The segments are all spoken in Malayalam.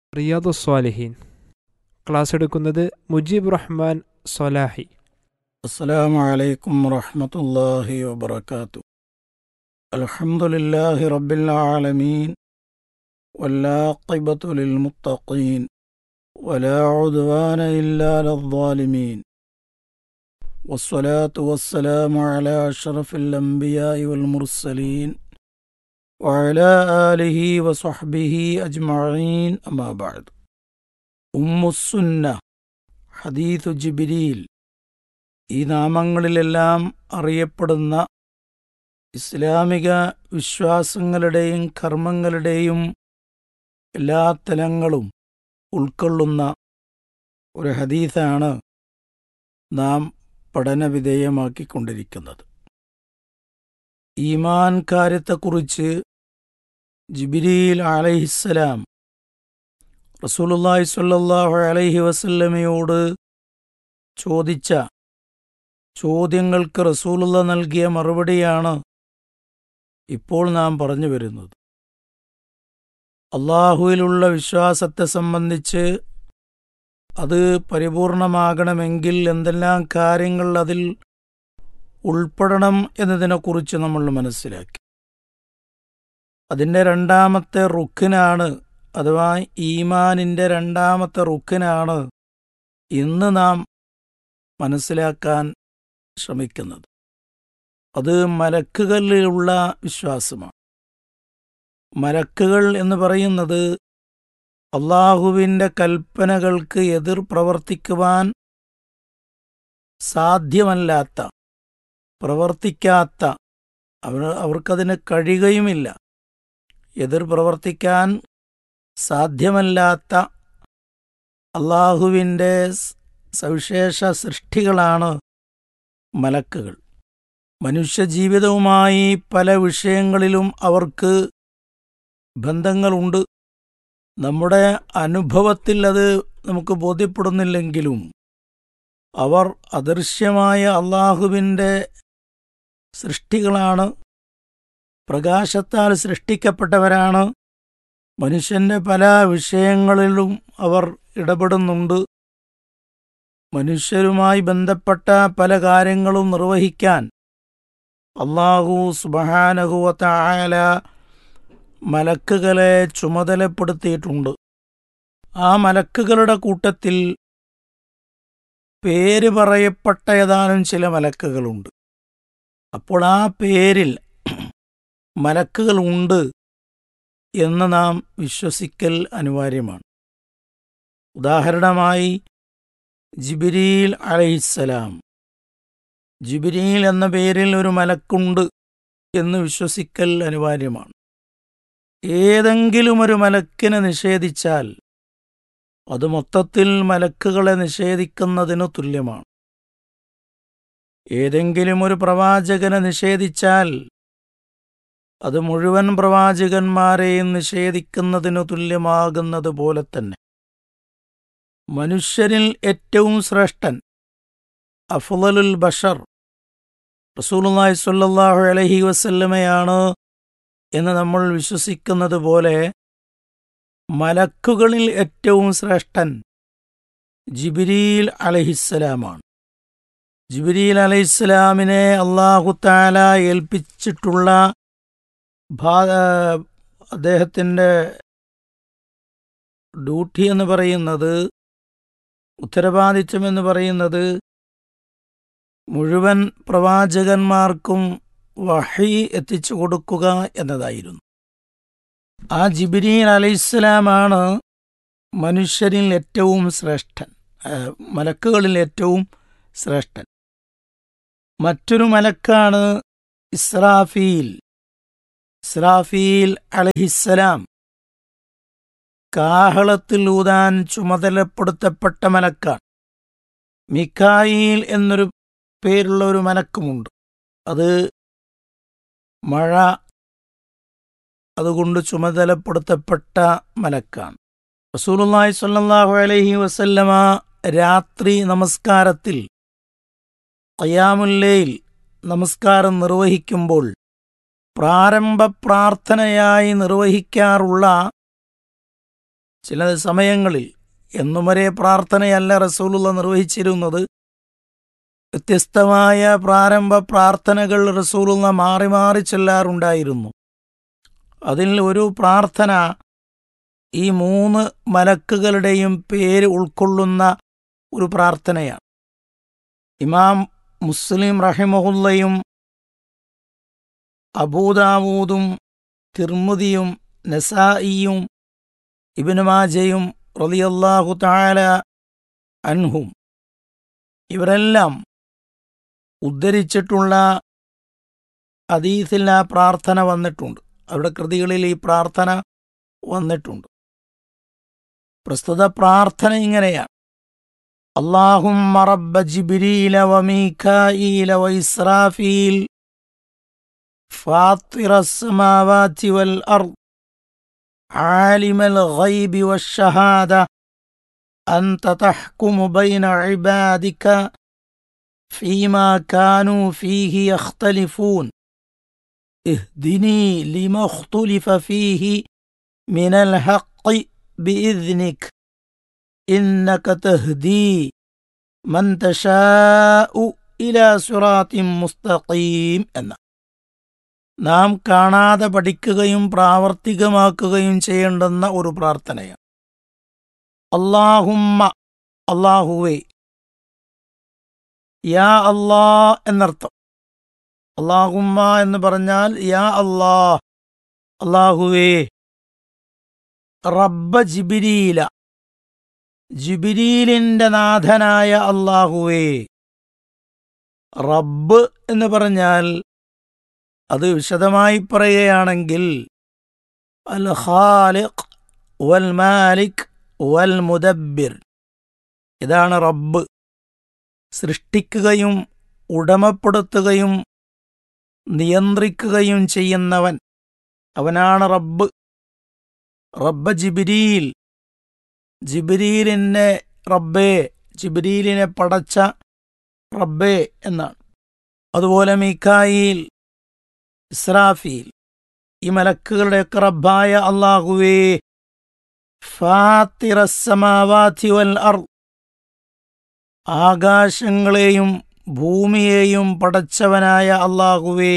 റിയാദു സ്വാലിഹീൻ ക്ലാസ് എടുക്കുന്നത് മുജീബ് റഹ്മാൻ സൊലാഹി السلام عليكم ورحمة الله وبركاته الحمد لله رب العالمين والعاقبة للمتقين ولا عدوان إلا على الظالمين والصلاة والسلام على أشرف الأنبياء والمرسلين وعلى آله وصحبه أجمعين أما بعد أم السنة حديث جبريل ഈ നാമങ്ങളിലെല്ലാം അറിയപ്പെടുന്ന ഇസ്ലാമിക വിശ്വാസങ്ങളുടെയും കർമ്മങ്ങളുടെയും എല്ലാ തലങ്ങളും ഉൾക്കൊള്ളുന്ന ഒരു ഹദീസാണ് നാം പഠനവിധേയമാക്കിക്കൊണ്ടിരിക്കുന്നത് ഈമാൻ കാര്യത്തെക്കുറിച്ച് ജിബിരിയിൽ അലഹിസ്സലാം റസൂലുള്ളാഹി സ്വല്ലല്ലാഹു അലൈഹി വസല്ലമയോട് ചോദിച്ച ചോദ്യങ്ങൾക്ക് റസൂലുള്ള നൽകിയ മറുപടിയാണ് ഇപ്പോൾ നാം പറഞ്ഞു വരുന്നത് അള്ളാഹുവിലുള്ള വിശ്വാസത്തെ സംബന്ധിച്ച് അത് പരിപൂർണമാകണമെങ്കിൽ എന്തെല്ലാം കാര്യങ്ങൾ അതിൽ ഉൾപ്പെടണം എന്നതിനെക്കുറിച്ച് നമ്മൾ മനസ്സിലാക്കി അതിൻ്റെ രണ്ടാമത്തെ റുക്കിനാണ് അഥവാ ഈമാനിൻ്റെ രണ്ടാമത്തെ റുക്കിനാണ് ഇന്ന് നാം മനസ്സിലാക്കാൻ ശ്രമിക്കുന്നത് അത് മലക്കുകളിലുള്ള വിശ്വാസമാണ് മലക്കുകൾ എന്ന് പറയുന്നത് അള്ളാഹുവിൻ്റെ കൽപ്പനകൾക്ക് എതിർ പ്രവർത്തിക്കുവാൻ സാധ്യമല്ലാത്ത പ്രവർത്തിക്കാത്ത അവർ അവർക്കതിന് കഴിയുകയുമില്ല എതിർ പ്രവർത്തിക്കാൻ സാധ്യമല്ലാത്ത അള്ളാഹുവിൻ്റെ സവിശേഷ സൃഷ്ടികളാണ് മലക്കുകൾ മനുഷ്യജീവിതവുമായി പല വിഷയങ്ങളിലും അവർക്ക് ബന്ധങ്ങളുണ്ട് നമ്മുടെ അനുഭവത്തിൽ അത് നമുക്ക് ബോധ്യപ്പെടുന്നില്ലെങ്കിലും അവർ അദൃശ്യമായ അള്ളാഹുവിൻ്റെ സൃഷ്ടികളാണ് പ്രകാശത്താൽ സൃഷ്ടിക്കപ്പെട്ടവരാണ് മനുഷ്യൻ്റെ പല വിഷയങ്ങളിലും അവർ ഇടപെടുന്നുണ്ട് മനുഷ്യരുമായി ബന്ധപ്പെട്ട പല കാര്യങ്ങളും നിർവഹിക്കാൻ അള്ളാഹു സുബഹാനഹുവത്ത ആയ മലക്കുകളെ ചുമതലപ്പെടുത്തിയിട്ടുണ്ട് ആ മലക്കുകളുടെ കൂട്ടത്തിൽ പേര് പറയപ്പെട്ട ഏതാനും ചില മലക്കുകളുണ്ട് അപ്പോൾ ആ പേരിൽ മലക്കുകൾ ഉണ്ട് എന്ന് നാം വിശ്വസിക്കൽ അനിവാര്യമാണ് ഉദാഹരണമായി ജിബിരിയിൽ അലഹിസ്സലാം ജിബിരിയിൽ എന്ന പേരിൽ ഒരു മലക്കുണ്ട് എന്ന് വിശ്വസിക്കൽ അനിവാര്യമാണ് ഏതെങ്കിലും ഒരു മലക്കിനെ നിഷേധിച്ചാൽ അത് മൊത്തത്തിൽ മലക്കുകളെ നിഷേധിക്കുന്നതിനു തുല്യമാണ് ഏതെങ്കിലും ഒരു പ്രവാചകനെ നിഷേധിച്ചാൽ അത് മുഴുവൻ പ്രവാചകന്മാരെയും നിഷേധിക്കുന്നതിനു തുല്യമാകുന്നത് പോലെ തന്നെ മനുഷ്യരിൽ ഏറ്റവും ശ്രേഷ്ഠൻ അഫ്ലലുൽ ബഷർ റസൂലുള്ളാഹി സ്വല്ലല്ലാഹു അലൈഹി വസല്ലമയാണ് എന്ന് നമ്മൾ വിശ്വസിക്കുന്നത് പോലെ മലക്കുകളിൽ ഏറ്റവും ശ്രേഷ്ഠൻ ജിബിരിയിൽ അലഹിസ്സലാമാണ് ജിബിരിയിൽ അലഹിസ്സലാമിനെ അള്ളാഹു താല ഏൽപ്പിച്ചിട്ടുള്ള അദ്ദേഹത്തിൻ്റെ ഡ്യൂട്ടി എന്ന് പറയുന്നത് ഉത്തരവാദിത്വം എന്ന് പറയുന്നത് മുഴുവൻ പ്രവാചകന്മാർക്കും വഹി എത്തിച്ചു കൊടുക്കുക എന്നതായിരുന്നു ആ ജിബിരീൻ അലൈഹിസ്സലാമാണ് മനുഷ്യരിൽ ഏറ്റവും ശ്രേഷ്ഠൻ മലക്കുകളിൽ ഏറ്റവും ശ്രേഷ്ഠൻ മറ്റൊരു മലക്കാണ് ഇസ്രാഫീൽ ഇസ്രാഫീൽ അലഹിസ്സലാം കാഹളത്തിൽ ഊതാൻ ചുമതലപ്പെടുത്തപ്പെട്ട മലക്കാണ് മിക്കായിൽ എന്നൊരു പേരുള്ള ഒരു മലക്കുമുണ്ട് അത് മഴ അതുകൊണ്ട് ചുമതലപ്പെടുത്തപ്പെട്ട മലക്കാണ് റസൂലുള്ളാഹി സ്വല്ലല്ലാഹു അലൈഹി വസല്ലമ രാത്രി നമസ്കാരത്തിൽ ഖയാമുല്ലയിൽ നമസ്കാരം നിർവഹിക്കുമ്പോൾ പ്രാരംഭ പ്രാർത്ഥനയായി നിർവഹിക്കാറുള്ള ചില സമയങ്ങളിൽ എന്നും ഒരേ പ്രാർത്ഥനയല്ല റസൂലുള്ള നിർവഹിച്ചിരുന്നത് വ്യത്യസ്തമായ പ്രാരംഭ പ്രാർത്ഥനകൾ റസൂലുള്ള മാറി മാറി ചെല്ലാറുണ്ടായിരുന്നു അതിൽ ഒരു പ്രാർത്ഥന ഈ മൂന്ന് മലക്കുകളുടെയും പേര് ഉൾക്കൊള്ളുന്ന ഒരു പ്രാർത്ഥനയാണ് ഇമാം മുസ്ലിം റഹിമഹുല്ലയും അബൂദാവൂദും തിർമുദിയും നസായിയും ഇബിന് മാജയും റളിയല്ലാഹു തആല അൻഹും ഇവരെല്ലാം ഉദ്ധരിച്ചിട്ടുള്ള ഹദീസിൽ ആ പ്രാർത്ഥന വന്നിട്ടുണ്ട് അവരുടെ കൃതികളിൽ ഈ പ്രാർത്ഥന വന്നിട്ടുണ്ട് പ്രസ്തുത പ്രാർത്ഥന ഇങ്ങനെയാണ് اللهم رب جبريل وميكائيل وإسرافيل فاطر السماوات والأرض عالم الغيب والشهادة أنت تحكم بين عبادك فيما كانوا فيه يختلفون اهدني لما اختلف فيه من الحق بإذنك إنك تهدي من تشاء إلى صراط مستقيم എന്ന നാം കാണാതെ പഠിക്കുകയും പ്രാവർത്തികമാക്കുകയും ചെയ്യേണ്ടുന്ന ഒരു പ്രാർത്ഥനയാണ് അള്ളാഹുമ്മ അള്ളാഹുവേ യാ അല്ലാ എന്നർത്ഥം അള്ളാഹുമ്മ എന്ന് പറഞ്ഞാൽ യാ അല്ലാ അള്ളാഹുവേ റബ്ബ ജിബിരീല ജിബിരീലിന്റെ നാഥനായ അള്ളാഹുവേ റബ്ബ് എന്ന് പറഞ്ഞാൽ അത് വിശദമായി പറയുകയാണെങ്കിൽ അൽ ഖാലിഖ് വൽ മാലിക് വൽ മുദബ്ബിർ ഇതാണ് റബ്ബ് സൃഷ്ടിക്കുകയും ഉടമപ്പെടുത്തുകയും നിയന്ത്രിക്കുകയും ചെയ്യുന്നവൻ അവനാണ് റബ്ബ് റബ്ബ ജിബിരീൽ ജിബിരീലിനെ റബ്ബേ ജിബിരീലിനെ പടച്ച റബ്ബേ എന്നാണ് അതുപോലെ മിക്കായിൽ ഇസ്രാഫീൽ ഈ മലക്കുകളുടെയൊക്കെ റബ്ബായ അള്ളാഹുവേ ഫാത്തിറസമാവാതി വൽ അർ ആകാശങ്ങളെയും ഭൂമിയെയും പടച്ചവനായ അള്ളാഹുവേ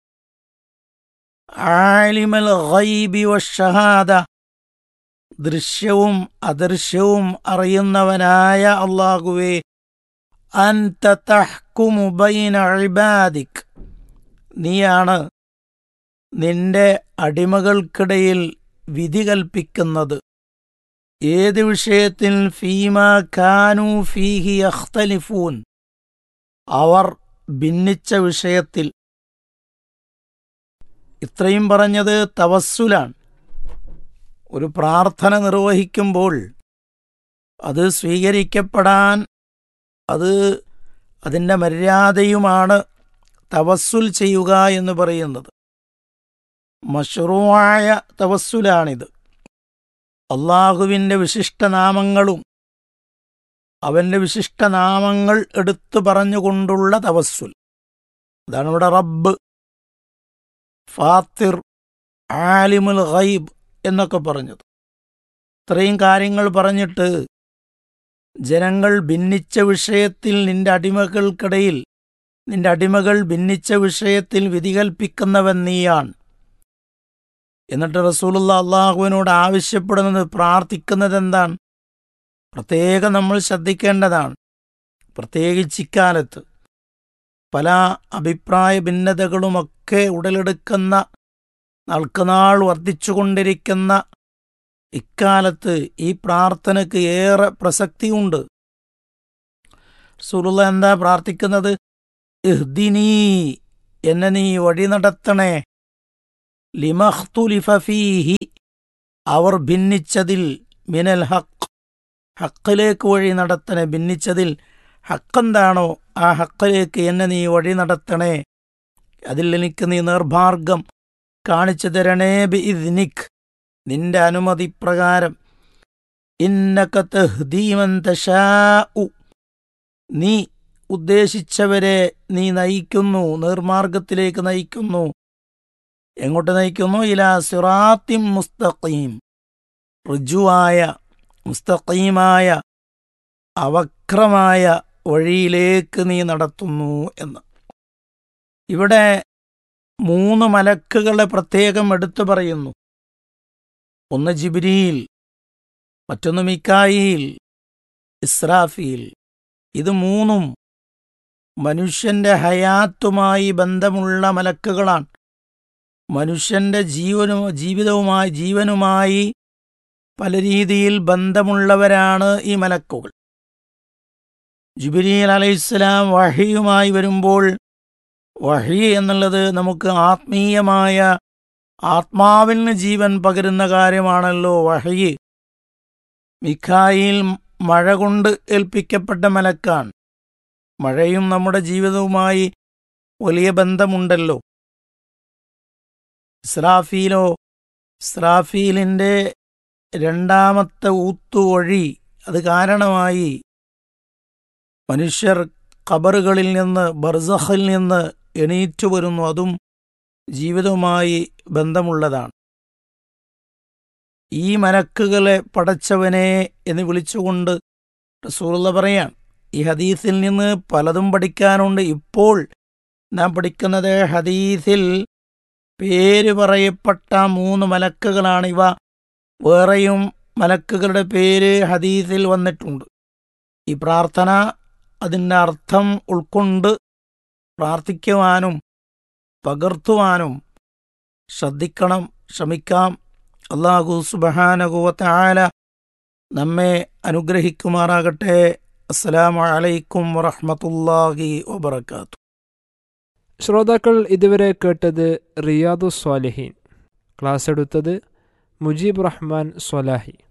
ആലിമൽ ഗൈബി വഷഹാദ ദൃശ്യവും അദൃശ്യവും അറിയുന്നവനായ അള്ളാഹുവേ അൻത തഹ്കുമു ബൈന ഇബാദിക് നീയാണ് നിന്റെ അടിമകൾക്കിടയിൽ വിധി കൽപ്പിക്കുന്നത് ഏത് വിഷയത്തിൽ ഫീമ കാനു ഫീഹി അഖ്തലിഫൂൻ അവർ ഭിന്നിച്ച വിഷയത്തിൽ ഇത്രയും പറഞ്ഞത് തവസ്സുലാണ് ഒരു പ്രാർത്ഥന നിർവഹിക്കുമ്പോൾ അത് സ്വീകരിക്കപ്പെടാൻ അത് അതിൻ്റെ മര്യാദയുമാണ് തവസ്സുൽ ചെയ്യുക എന്ന് പറയുന്നത് മഷ്റൂവായ തവസ്സുലാണിത് അള്ളാഹുവിൻ്റെ വിശിഷ്ടനാമങ്ങളും അവൻ്റെ വിശിഷ്ടനാമങ്ങൾ എടുത്തു പറഞ്ഞുകൊണ്ടുള്ള തവസ്സുൽ അതാണ് ഇവിടെ റബ്ബ് ഫാത്തിർ ആലിമുൽ ഗൈബ് എന്നൊക്കെ പറഞ്ഞത് ഇത്രയും കാര്യങ്ങൾ പറഞ്ഞിട്ട് ജനങ്ങൾ ഭിന്നിച്ച വിഷയത്തിൽ നിന്റെ അടിമകൾക്കിടയിൽ നിന്റെ അടിമകൾ ഭിന്നിച്ച വിഷയത്തിൽ വിധി കൽപ്പിക്കുന്നവൻ നീയാണ് എന്നിട്ട് റസൂലുള്ള അള്ളാഹുവിനോട് ആവശ്യപ്പെടുന്നത് പ്രാർത്ഥിക്കുന്നത് എന്താണ് പ്രത്യേകം നമ്മൾ ശ്രദ്ധിക്കേണ്ടതാണ് പ്രത്യേകിച്ച് ഇക്കാലത്ത് പല അഭിപ്രായ ഭിന്നതകളുമൊക്കെ ഉടലെടുക്കുന്ന നാൾക്കുനാൾ വർദ്ധിച്ചുകൊണ്ടിരിക്കുന്ന ഇക്കാലത്ത് ഈ പ്രാർത്ഥനയ്ക്ക് ഏറെ പ്രസക്തിയുണ്ട് സുറുള്ള എന്താ പ്രാർത്ഥിക്കുന്നത് ഇഹ്ദിനീ എന്നെ നീ വഴി നടത്തണേ ലിമഖ്തുലിഫീഹി അവർ ഭിന്നിച്ചതിൽ മിനൽ ഹക്ക് ഹക്കിലേക്ക് വഴി നടത്തണേ ഭിന്നിച്ചതിൽ ഹക്കെന്താണോ ആ ഹക്കിലേക്ക് എന്നെ നീ വഴി നടത്തണേ അതിൽ എനിക്ക് നീ നിർഭാർഗം കാണിച്ചു തരണേ ബി ഇദ്നിക് നിന്റെ അനുമതി പ്രകാരം ഇന്നക തഹ്ദീമൻ തശാഉ നീ ഉദ്ദേശിച്ചവരെ നീ നയിക്കുന്നു നിർമാർഗത്തിലേക്ക് നയിക്കുന്നു എങ്ങോട്ട് നയിക്കുന്നു ഇലാ സിറാത്തിം മുസ്തഖീം ഋജുവായ മുസ്തഖീമായ അവക്രമായ വഴിയിലേക്ക് നീ നടത്തുന്നു എന്ന് ഇവിടെ മൂന്ന് മലക്കുകളെ പ്രത്യേകം എടുത്തു പറയുന്നു ഒന്ന് ജിബിരിയിൽ മറ്റൊന്ന് മിക്കായിൽ ഇസ്രാഫീൽ ഇത് മൂന്നും മനുഷ്യന്റെ ഹയാത്തുമായി ബന്ധമുള്ള മലക്കുകളാണ് മനുഷ്യന്റെ ജീവനു ജീവിതവുമായി ജീവനുമായി പല രീതിയിൽ ബന്ധമുള്ളവരാണ് ഈ മലക്കുകൾ ജുബിരിൽ അലൈഹിസ്സലാം വഹിയുമായി വരുമ്പോൾ വഹി എന്നുള്ളത് നമുക്ക് ആത്മീയമായ ആത്മാവിന് ജീവൻ പകരുന്ന കാര്യമാണല്ലോ വഹി മിഖായിൽ മഴ കൊണ്ട് ഏൽപ്പിക്കപ്പെട്ട മലക്കാണ് മഴയും നമ്മുടെ ജീവിതവുമായി വലിയ ബന്ധമുണ്ടല്ലോ ഇസ്രാഫീലോ ഇസ്രാഫീലിൻ്റെ രണ്ടാമത്തെ ഊത്തുവഴി അത് കാരണമായി മനുഷ്യർ ഖബറുകളിൽ നിന്ന് ബർസഖിൽ നിന്ന് എണീറ്റു വരുന്നു അതും ജീവിതവുമായി ബന്ധമുള്ളതാണ് ഈ മലക്കുകളെ പടച്ചവനെ എന്ന് വിളിച്ചുകൊണ്ട് റസൂലുള്ള പറയാൻ ഈ ഹദീസിൽ നിന്ന് പലതും പഠിക്കാനുണ്ട് ഇപ്പോൾ നാം പഠിക്കുന്നത് ഹദീസിൽ പേര് പറയപ്പെട്ട മൂന്ന് മലക്കുകളാണ് ഇവ വേറെയും മലക്കുകളുടെ പേര് ഹദീസിൽ വന്നിട്ടുണ്ട് ഈ പ്രാർത്ഥന അതിൻ്റെ അർത്ഥം ഉൾക്കൊണ്ട് പ്രാർത്ഥിക്കുവാനും പകർത്തുവാനും ശ്രദ്ധിക്കണം ശ്രമിക്കാം അള്ളാഹു സുബഹാനകുവത്ത ആല നമ്മെ അനുഗ്രഹിക്കുമാറാകട്ടെ അസ്സലാമു അലൈക്കും വറഹ്മത്തുള്ളാഹി വബറകാത്തു ശ്രോതാക്കൾ ഇതുവരെ കേട്ടത് റിയാദു സ്വാലിഹീൻ ക്ലാസ് എടുത്തത് മുജീബ് റഹ്മാൻ സ്വലാഹി